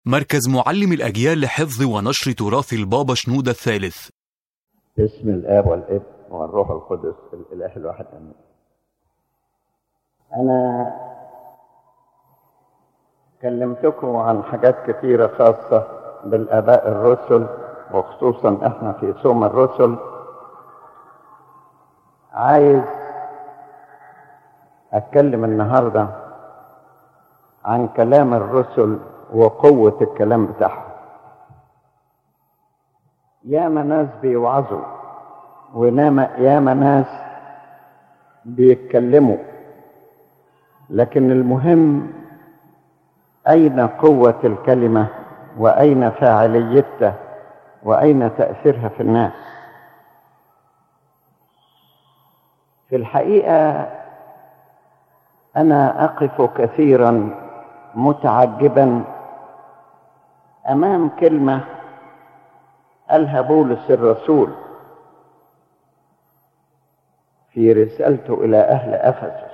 مركز معلم الأجيال لحفظ ونشر تراث البابا شنودة الثالث باسم الاب والابن والروح القدس الاله الواحد امين انا كلمتكم عن حاجات كثيره خاصه بالاباء الرسل وخصوصا احنا في صوم الرسل عايز اتكلم النهارده عن كلام الرسل وقوه الكلام بتاعهم ياما ناس بيوعظوا وناما ياما ناس بيتكلموا لكن المهم اين قوه الكلمه واين فاعليتها واين تاثيرها في الناس في الحقيقه انا اقف كثيرا متعجبا امام كلمه قالها بولس الرسول في رسالته الى اهل افسس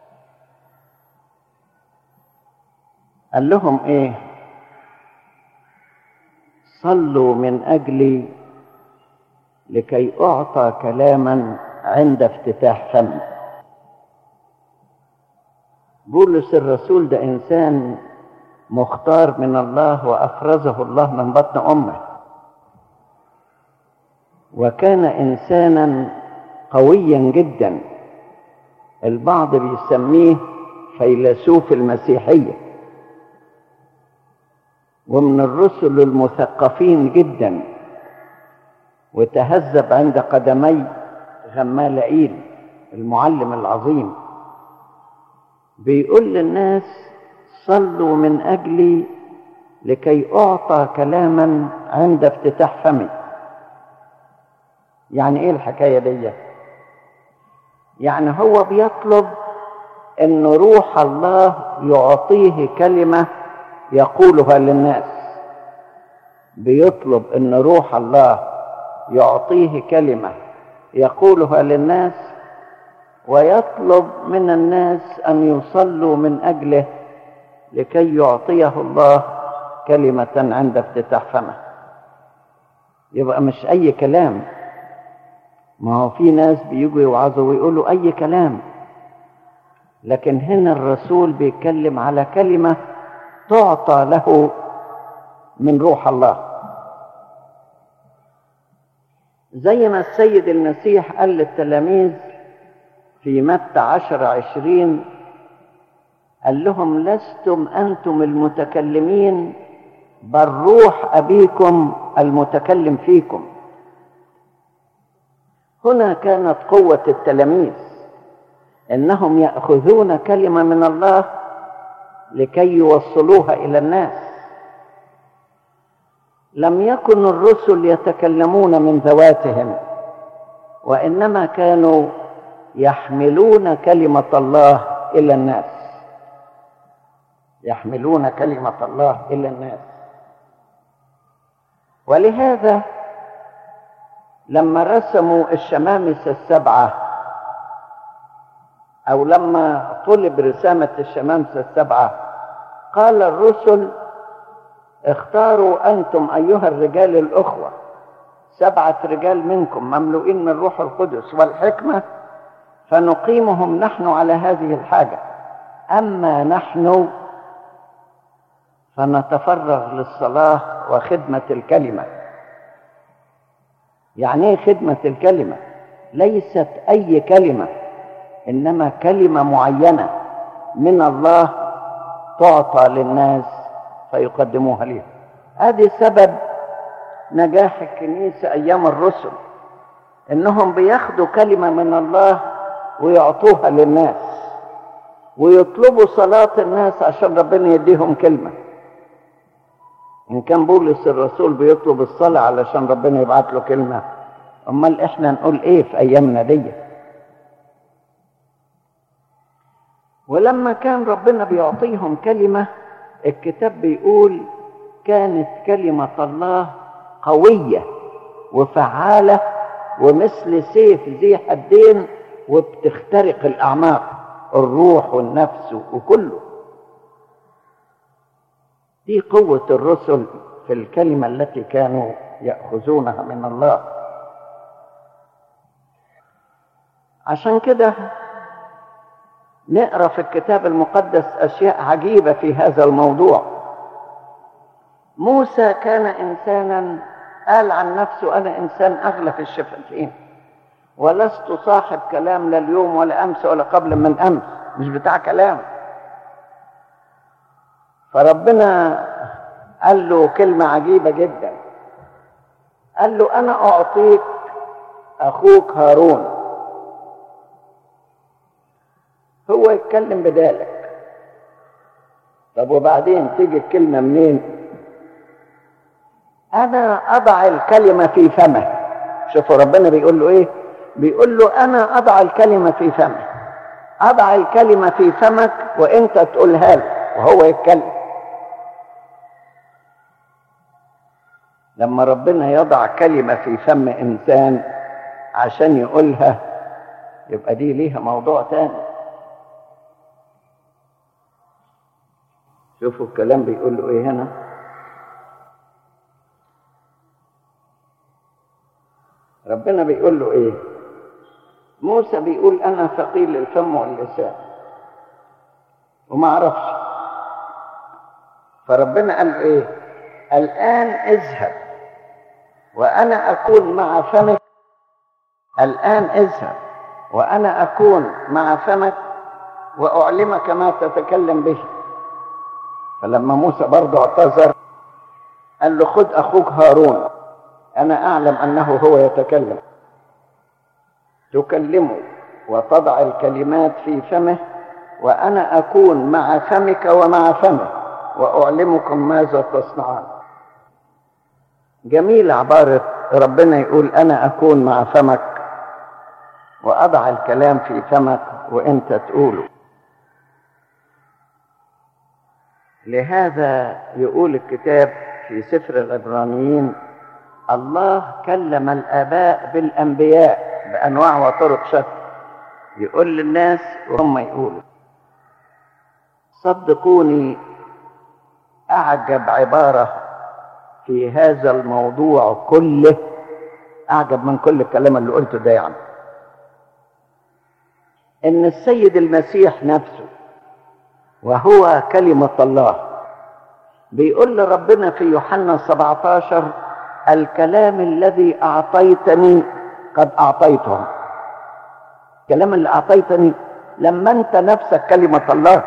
قال لهم ايه صلوا من اجلي لكي اعطى كلاما عند افتتاح فمي بولس الرسول ده انسان مختار من الله وافرزه الله من بطن امه وكان انسانا قويا جدا البعض بيسميه فيلسوف المسيحيه ومن الرسل المثقفين جدا وتهذب عند قدمي غمالائيل المعلم العظيم بيقول للناس صلوا من اجلي لكي اعطى كلاما عند افتتاح فمي يعني ايه الحكايه دي يعني هو بيطلب ان روح الله يعطيه كلمه يقولها للناس بيطلب ان روح الله يعطيه كلمه يقولها للناس ويطلب من الناس ان يصلوا من اجله لكي يعطيه الله كلمه عند افتتاح فمه يبقى مش اي كلام ما هو في ناس بيجوا يوعظوا ويقولوا اي كلام لكن هنا الرسول بيتكلم على كلمه تعطى له من روح الله زي ما السيد المسيح قال للتلاميذ في متى عشر عشرين قال لهم لستم أنتم المتكلمين بل روح أبيكم المتكلم فيكم هنا كانت قوة التلاميذ إنهم يأخذون كلمة من الله لكي يوصلوها إلى الناس لم يكن الرسل يتكلمون من ذواتهم وإنما كانوا يحملون كلمة الله إلى الناس يحملون كلمة الله إلى الناس ولهذا لما رسموا الشمامسة السبعة أو لما طلب رسامة الشمامسة السبعة قال الرسل اختاروا أنتم أيها الرجال الأخوة سبعة رجال منكم مملوئين من روح القدس والحكمة فنقيمهم نحن على هذه الحاجة أما نحن فنتفرغ للصلاة وخدمة الكلمة يعني ايه خدمة الكلمة ليست أي كلمة إنما كلمة معينة من الله تعطى للناس فيقدموها لهم هذه سبب نجاح الكنيسة أيام الرسل إنهم بياخدوا كلمة من الله ويعطوها للناس ويطلبوا صلاة الناس عشان ربنا يديهم كلمة إن كان بولس الرسول بيطلب الصلاة علشان ربنا يبعت له كلمة أمال إحنا نقول إيه في أيامنا دي ولما كان ربنا بيعطيهم كلمة الكتاب بيقول كانت كلمة الله قوية وفعالة ومثل سيف ذي حدين وبتخترق الأعماق الروح والنفس وكله دي قوة الرسل في الكلمة التي كانوا يأخذونها من الله عشان كده نقرا في الكتاب المقدس اشياء عجيبه في هذا الموضوع موسى كان انسانا قال عن نفسه انا انسان اغلى في الشفتين ولست صاحب كلام لا اليوم ولا امس ولا قبل من امس مش بتاع كلام فربنا قال له كلمه عجيبه جدا قال له انا اعطيك اخوك هارون هو يتكلم بدالك طب وبعدين تيجي الكلمة منين أنا أضع الكلمة في فمه شوفوا ربنا بيقول له إيه بيقول له أنا أضع الكلمة في فمه أضع الكلمة في فمك وأنت تقولها له وهو يتكلم لما ربنا يضع كلمة في فم إنسان عشان يقولها يبقى دي ليها موضوع تاني شوفوا الكلام بيقول له ايه هنا ربنا بيقول له ايه موسى بيقول انا ثقيل الفم واللسان وما اعرفش فربنا قال له ايه الان اذهب وانا اكون مع فمك الان اذهب وانا اكون مع فمك واعلمك ما تتكلم به فلما موسى برضه اعتذر قال له خد اخوك هارون انا اعلم انه هو يتكلم تكلمه وتضع الكلمات في فمه وانا اكون مع فمك ومع فمه واعلمكم ماذا تصنعان جميل عباره ربنا يقول انا اكون مع فمك واضع الكلام في فمك وانت تقوله لهذا يقول الكتاب في سفر العبرانيين الله كلم الآباء بالأنبياء بأنواع وطرق شتى يقول للناس وهم يقولوا صدقوني أعجب عبارة في هذا الموضوع كله أعجب من كل الكلام اللي قلته ده يعني إن السيد المسيح نفسه وهو كلمة الله بيقول لربنا في يوحنا 17 الكلام الذي أعطيتني قد أعطيتهم الكلام اللي أعطيتني لما أنت نفسك كلمة الله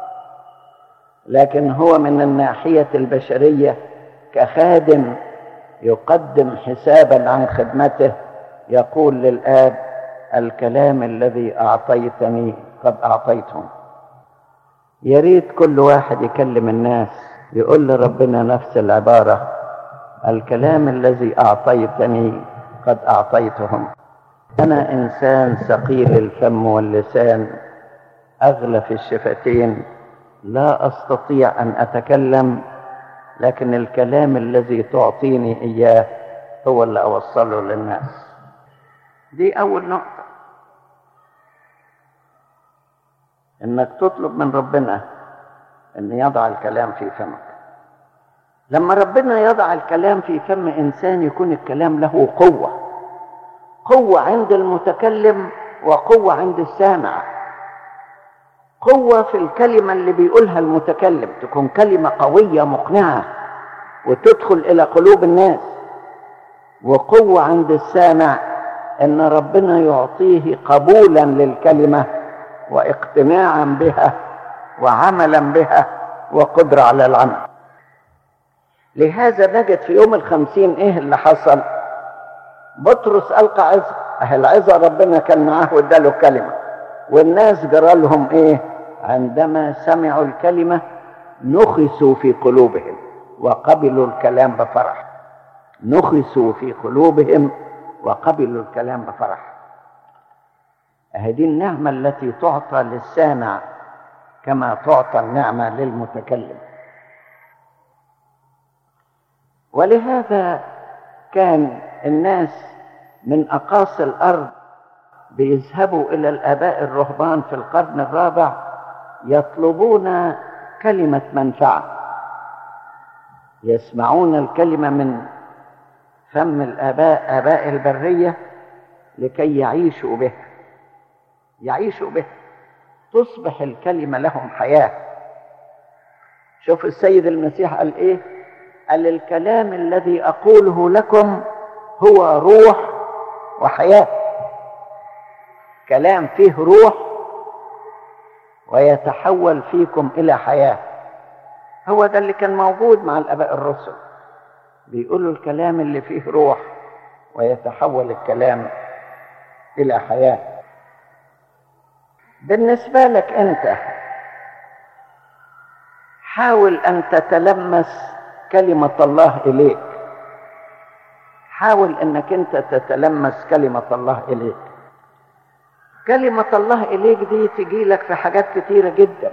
لكن هو من الناحية البشرية كخادم يقدم حسابا عن خدمته يقول للآب الكلام الذي أعطيتني قد أعطيتهم يا ريت كل واحد يكلم الناس يقول لربنا نفس العبارة الكلام الذي أعطيتني قد أعطيتهم أنا إنسان ثقيل الفم واللسان أغلى في الشفتين لا أستطيع أن أتكلم لكن الكلام الذي تعطيني إياه هو اللي أوصله للناس دي أول نقطة انك تطلب من ربنا ان يضع الكلام في فمك لما ربنا يضع الكلام في فم انسان يكون الكلام له قوه قوه عند المتكلم وقوه عند السامع قوه في الكلمه اللي بيقولها المتكلم تكون كلمه قويه مقنعه وتدخل الى قلوب الناس وقوه عند السامع ان ربنا يعطيه قبولا للكلمه واقتناعا بها وعملا بها وقدرة على العمل لهذا نجد في يوم الخمسين ايه اللي حصل بطرس ألقى عظة أهل العظة ربنا كان معاه واداله كلمة والناس جرى لهم ايه عندما سمعوا الكلمة نخسوا في قلوبهم وقبلوا الكلام بفرح نخسوا في قلوبهم وقبلوا الكلام بفرح هذه النعمة التي تعطى للسامع كما تعطى النعمة للمتكلم ولهذا كان الناس من أقاصي الأرض بيذهبوا إلى الآباء الرهبان في القرن الرابع يطلبون كلمة منفعة يسمعون الكلمة من فم الآباء آباء البرية لكي يعيشوا بها يعيشوا بها تصبح الكلمة لهم حياة شوف السيد المسيح قال ايه قال الكلام الذي أقوله لكم هو روح وحياة كلام فيه روح ويتحول فيكم إلى حياة هو ده اللي كان موجود مع الآباء الرسل بيقولوا الكلام اللي فيه روح ويتحول الكلام إلى حياة بالنسبة لك أنت حاول أن تتلمس كلمة الله إليك حاول أنك أنت تتلمس كلمة الله إليك كلمة الله إليك دي تجي لك في حاجات كتيرة جدا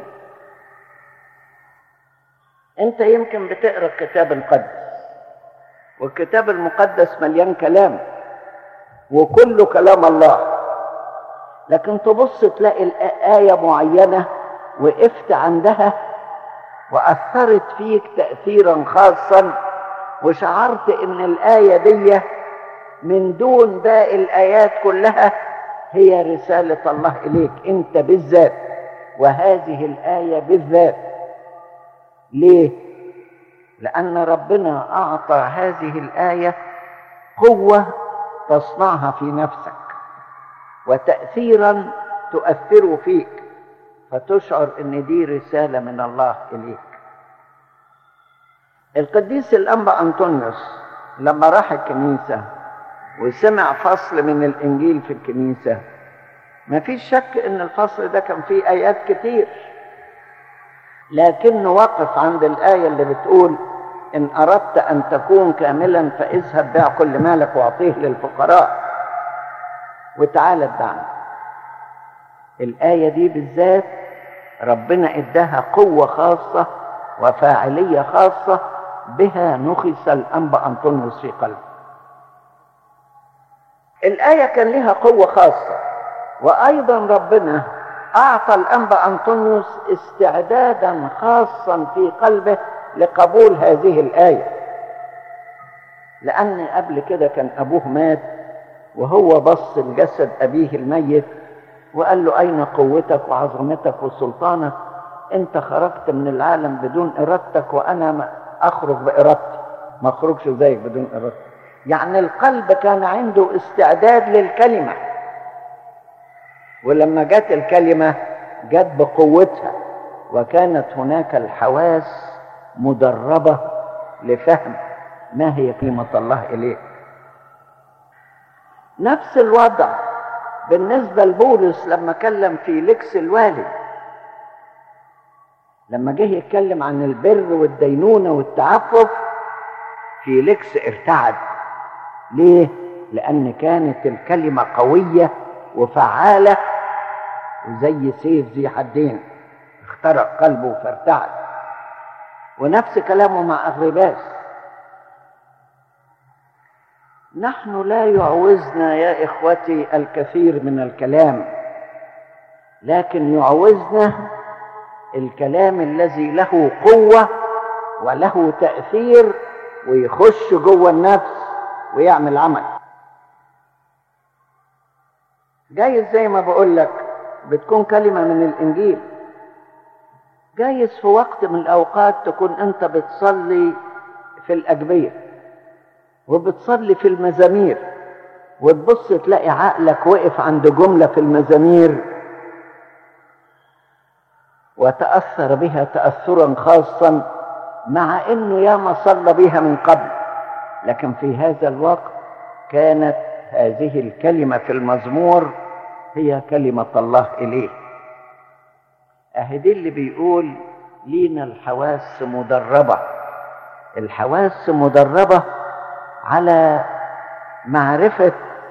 أنت يمكن بتقرأ الكتاب المقدس والكتاب المقدس مليان كلام وكله كلام الله لكن تبص تلاقي الآية معينة وقفت عندها وأثرت فيك تأثيرا خاصا وشعرت إن الآية دي من دون باقي الآيات كلها هي رسالة الله إليك أنت بالذات وهذه الآية بالذات ليه؟ لأن ربنا أعطى هذه الآية قوة تصنعها في نفسك وتأثيرا تؤثر فيك فتشعر ان دي رسالة من الله اليك القديس الانبا انطونيوس لما راح الكنيسة وسمع فصل من الانجيل في الكنيسة ما فيش شك ان الفصل ده كان فيه ايات كتير لكنه وقف عند الآية اللي بتقول إن أردت أن تكون كاملا فاذهب بيع كل مالك واعطيه للفقراء وتعالى ادعني الآية دي بالذات ربنا اداها قوة خاصة وفاعلية خاصة بها نخس الأنبا أنطونيوس في قلبه الآية كان لها قوة خاصة وأيضا ربنا أعطى الأنبا أنطونيوس استعدادا خاصا في قلبه لقبول هذه الآية لأن قبل كده كان أبوه مات وهو بص لجسد أبيه الميت وقال له أين قوتك وعظمتك وسلطانك أنت خرجت من العالم بدون إرادتك وأنا أخرج بإرادتي ما أخرجش زيك بدون إرادتي يعني القلب كان عنده استعداد للكلمة ولما جت الكلمة جت بقوتها وكانت هناك الحواس مدربة لفهم ما هي كلمة الله إليه نفس الوضع بالنسبة لبولس لما كلم في لكس الوالي لما جه يتكلم عن البر والدينونة والتعفف في لكس ارتعد ليه؟ لأن كانت الكلمة قوية وفعالة وزي سيف ذي حدين اخترق قلبه فارتعد ونفس كلامه مع أغرباس نحن لا يعوزنا يا إخوتي الكثير من الكلام لكن يعوزنا الكلام الذي له قوة وله تأثير ويخش جوه النفس ويعمل عمل جايز زي ما بقول لك بتكون كلمة من الإنجيل جايز في وقت من الأوقات تكون أنت بتصلي في الأجبية وبتصلي في المزامير وتبص تلاقي عقلك وقف عند جملة في المزامير وتأثر بها تأثرا خاصا مع انه ياما صلى بها من قبل لكن في هذا الوقت كانت هذه الكلمة في المزمور هي كلمة الله إليه أهدي اللي بيقول لينا الحواس مدربة الحواس مدربة على معرفة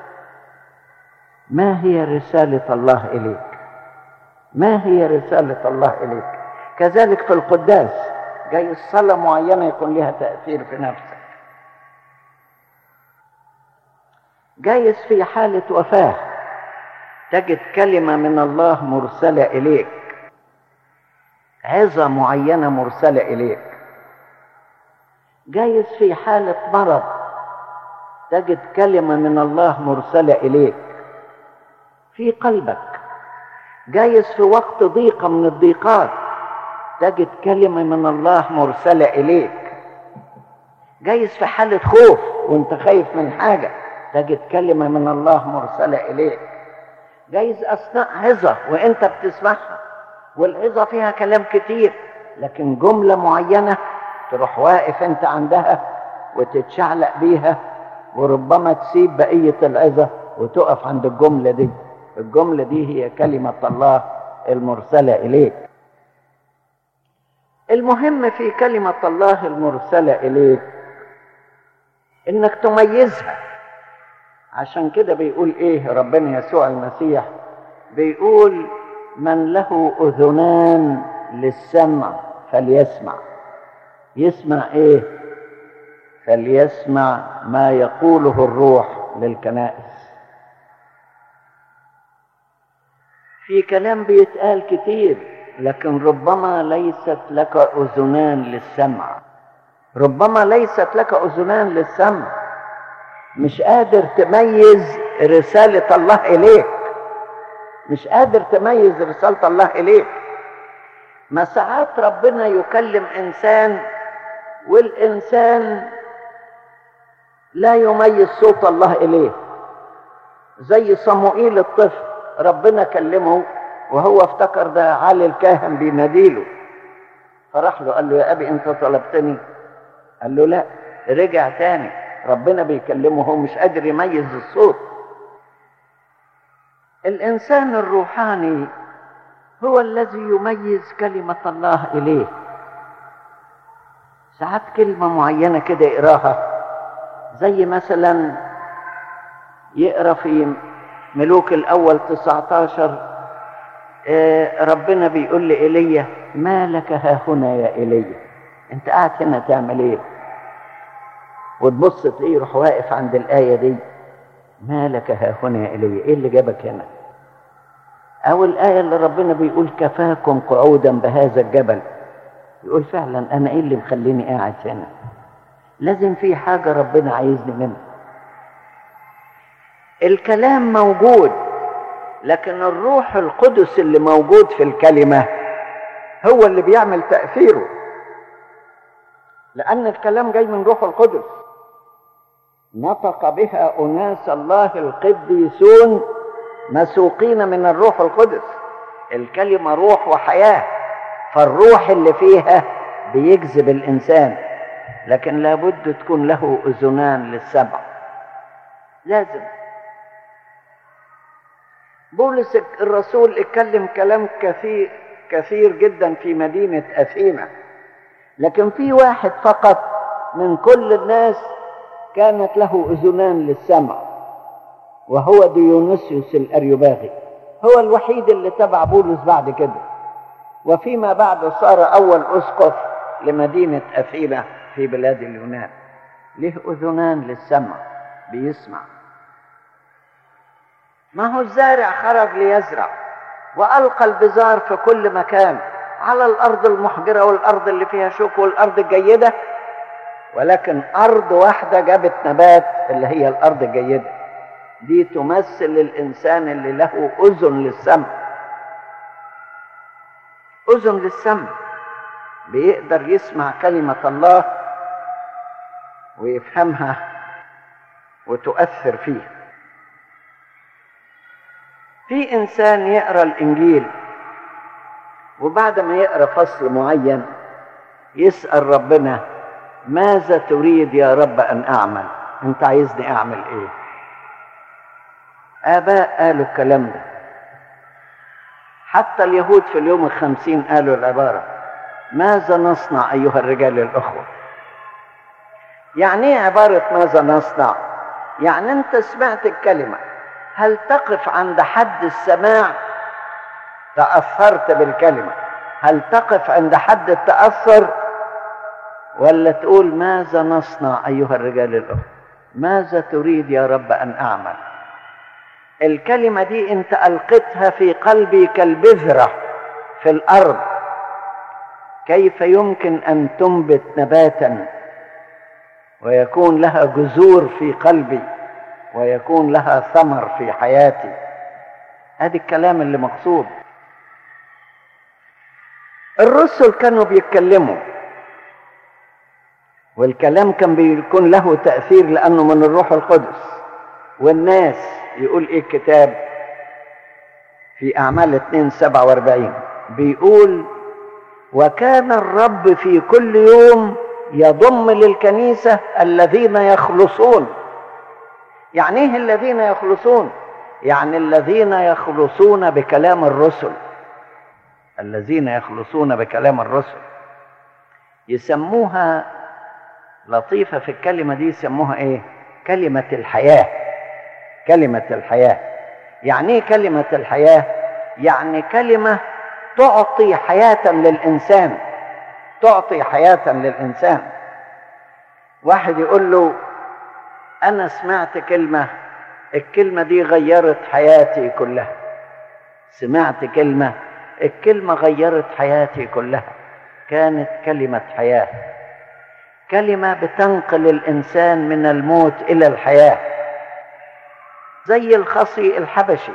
ما هي رسالة الله إليك ما هي رسالة الله إليك كذلك في القداس جاي الصلاة معينة يكون لها تأثير في نفسك جايز في حالة وفاة تجد كلمة من الله مرسلة إليك عظة معينة مرسلة إليك جايز في حالة مرض تجد كلمة من الله مرسلة إليك في قلبك جايز في وقت ضيقة من الضيقات تجد كلمة من الله مرسلة إليك جايز في حالة خوف وانت خايف من حاجة تجد كلمة من الله مرسلة إليك جايز أثناء عظة وانت بتسمعها والعظة فيها كلام كتير لكن جملة معينة تروح واقف انت عندها وتتشعلق بيها وربما تسيب بقية العظة وتقف عند الجملة دي الجملة دي هي كلمة الله المرسلة إليك المهم في كلمة الله المرسلة إليك إنك تميزها عشان كده بيقول إيه ربنا يسوع المسيح بيقول من له أذنان للسمع فليسمع يسمع إيه فليسمع ما يقوله الروح للكنائس في كلام بيتقال كتير لكن ربما ليست لك اذنان للسمع ربما ليست لك اذنان للسمع مش قادر تميز رساله الله اليك مش قادر تميز رساله الله اليك ما ساعات ربنا يكلم انسان والانسان لا يميز صوت الله اليه زي صموئيل الطفل ربنا كلمه وهو افتكر ده علي الكاهن بيناديله فراح له قال له يا ابي انت طلبتني قال له لا رجع تاني ربنا بيكلمه هو مش قادر يميز الصوت الانسان الروحاني هو الذي يميز كلمه الله اليه ساعات كلمه معينه كده يقراها زي مثلا يقرا في ملوك الأول 19 آه ربنا بيقول لإيليا ما لك ها هنا يا إيليا أنت قاعد هنا تعمل إيه؟ وتبص تلاقيه يروح واقف عند الآية دي ما لك ها هنا يا إيليا إيه اللي جابك هنا؟ أو الآية اللي ربنا بيقول كفاكم قعودا بهذا الجبل يقول فعلا أنا إيه اللي مخليني قاعد هنا؟ لازم في حاجة ربنا عايزني منها الكلام موجود لكن الروح القدس اللي موجود في الكلمة هو اللي بيعمل تأثيره لأن الكلام جاي من روح القدس نطق بها أناس الله القديسون مسوقين من الروح القدس الكلمة روح وحياة فالروح اللي فيها بيجذب الإنسان لكن لابد تكون له أذنان للسمع لازم بولس الرسول اتكلم كلام كثير كثير جدا في مدينة أثينا لكن في واحد فقط من كل الناس كانت له أذنان للسمع وهو ديونيسيوس الأريوباغي هو الوحيد اللي تبع بولس بعد كده وفيما بعد صار أول أسقف لمدينة أثينا في بلاد اليونان له أذنان للسمع بيسمع ما هو الزارع خرج ليزرع وألقى البزار في كل مكان على الأرض المحجرة والأرض اللي فيها شوك والأرض الجيدة ولكن أرض واحدة جابت نبات اللي هي الأرض الجيدة دي تمثل الإنسان اللي له أذن للسمع أذن للسمع بيقدر يسمع كلمة الله ويفهمها وتؤثر فيه في انسان يقرا الانجيل وبعد ما يقرا فصل معين يسال ربنا ماذا تريد يا رب ان اعمل انت عايزني اعمل ايه اباء قالوا الكلام ده حتى اليهود في اليوم الخمسين قالوا العباره ماذا نصنع ايها الرجال الاخوه يعني ايه عباره ماذا نصنع يعني انت سمعت الكلمه هل تقف عند حد السماع تأثرت بالكلمة هل تقف عند حد التأثر ولا تقول ماذا نصنع أيها الرجال الأخوة ماذا تريد يا رب أن أعمل الكلمة دي أنت ألقتها في قلبي كالبذرة في الأرض كيف يمكن أن تنبت نباتا ويكون لها جذور في قلبي ويكون لها ثمر في حياتي ادي الكلام اللي مقصود الرسل كانوا بيتكلموا والكلام كان بيكون له تأثير لأنه من الروح القدس والناس يقول إيه الكتاب في أعمال 2 47 بيقول وكان الرب في كل يوم يضم للكنيسة الذين يخلصون يعني ايه الذين يخلصون يعني الذين يخلصون بكلام الرسل الذين يخلصون بكلام الرسل يسموها لطيفة في الكلمة دي يسموها ايه كلمة الحياة كلمة الحياة يعني ايه كلمة الحياة يعني كلمة تعطي حياة للإنسان تعطي حياة للإنسان واحد يقول له أنا سمعت كلمة الكلمة دي غيرت حياتي كلها سمعت كلمة الكلمة غيرت حياتي كلها كانت كلمة حياة كلمة بتنقل الإنسان من الموت إلى الحياة زي الخصي الحبشي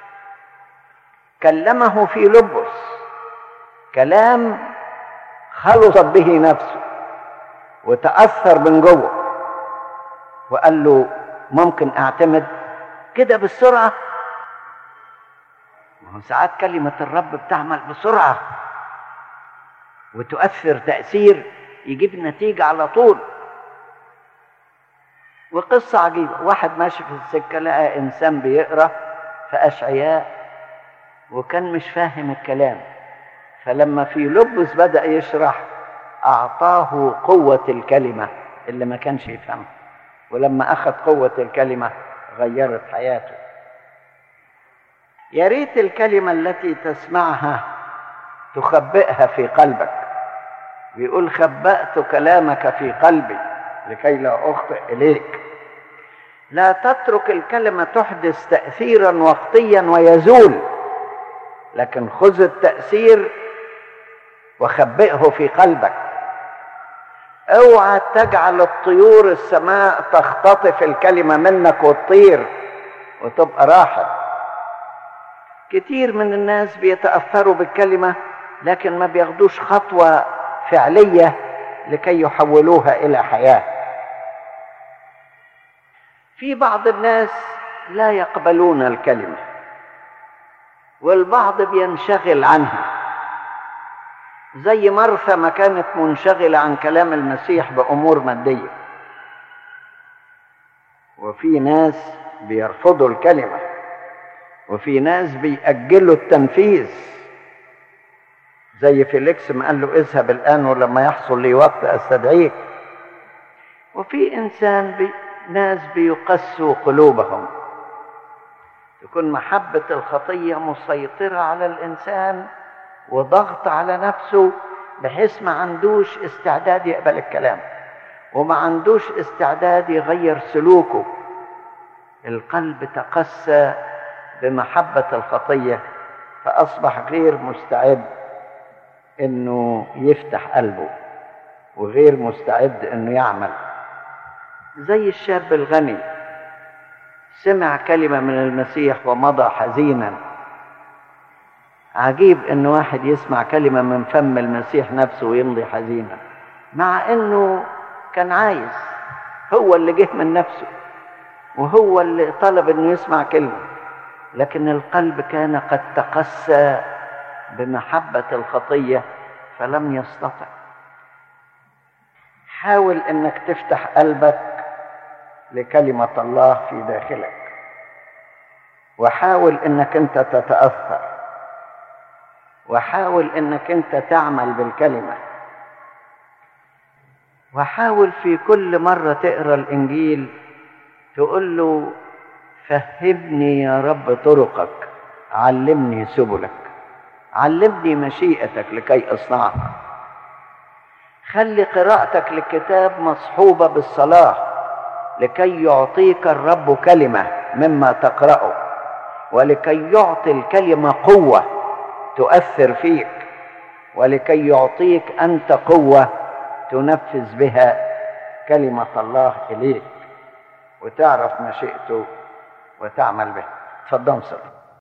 كلمه في لبس كلام خلصت به نفسه وتأثر من جوه وقال له ممكن اعتمد كده بالسرعة ما هو ساعات كلمة الرب بتعمل بسرعة وتؤثر تأثير يجيب نتيجة على طول وقصة عجيبة واحد ماشي في السكة لقى إنسان بيقرأ في أشعياء وكان مش فاهم الكلام فلما في لبس بدأ يشرح أعطاه قوة الكلمة اللي ما كانش يفهمها ولما أخذ قوة الكلمة غيرت حياته يا ريت الكلمة التي تسمعها تخبئها في قلبك بيقول خبأت كلامك في قلبي لكي لا أخطئ إليك لا تترك الكلمة تحدث تأثيرا وقتيا ويزول لكن خذ التأثير وخبئه في قلبك اوعى تجعل الطيور السماء تختطف الكلمة منك وتطير وتبقى راحت كتير من الناس بيتأثروا بالكلمة لكن ما بياخدوش خطوة فعلية لكي يحولوها إلى حياة في بعض الناس لا يقبلون الكلمة والبعض بينشغل عنها زي مرثا ما كانت منشغلة عن كلام المسيح بأمور مادية وفي ناس بيرفضوا الكلمة وفي ناس بيأجلوا التنفيذ زي فيليكس ما قال له اذهب الآن ولما يحصل لي وقت أستدعيك وفي إنسان بي ناس بيقسوا قلوبهم تكون محبة الخطية مسيطرة على الإنسان وضغط على نفسه بحيث ما عندوش استعداد يقبل الكلام وما عندوش استعداد يغير سلوكه القلب تقسى بمحبة الخطية فأصبح غير مستعد إنه يفتح قلبه وغير مستعد إنه يعمل زي الشاب الغني سمع كلمة من المسيح ومضى حزينا عجيب ان واحد يسمع كلمه من فم المسيح نفسه ويمضي حزينا مع انه كان عايز هو اللي جه من نفسه وهو اللي طلب انه يسمع كلمه لكن القلب كان قد تقسى بمحبه الخطيه فلم يستطع حاول انك تفتح قلبك لكلمه الله في داخلك وحاول انك انت تتاثر وحاول انك انت تعمل بالكلمه وحاول في كل مره تقرا الانجيل تقول له فهمني يا رب طرقك علمني سبلك علمني مشيئتك لكي اصنعها خلي قراءتك للكتاب مصحوبه بالصلاه لكي يعطيك الرب كلمه مما تقراه ولكي يعطي الكلمه قوه تؤثر فيك ولكي يعطيك انت قوه تنفذ بها كلمة الله إليك وتعرف مشيئته وتعمل به تفضل صلي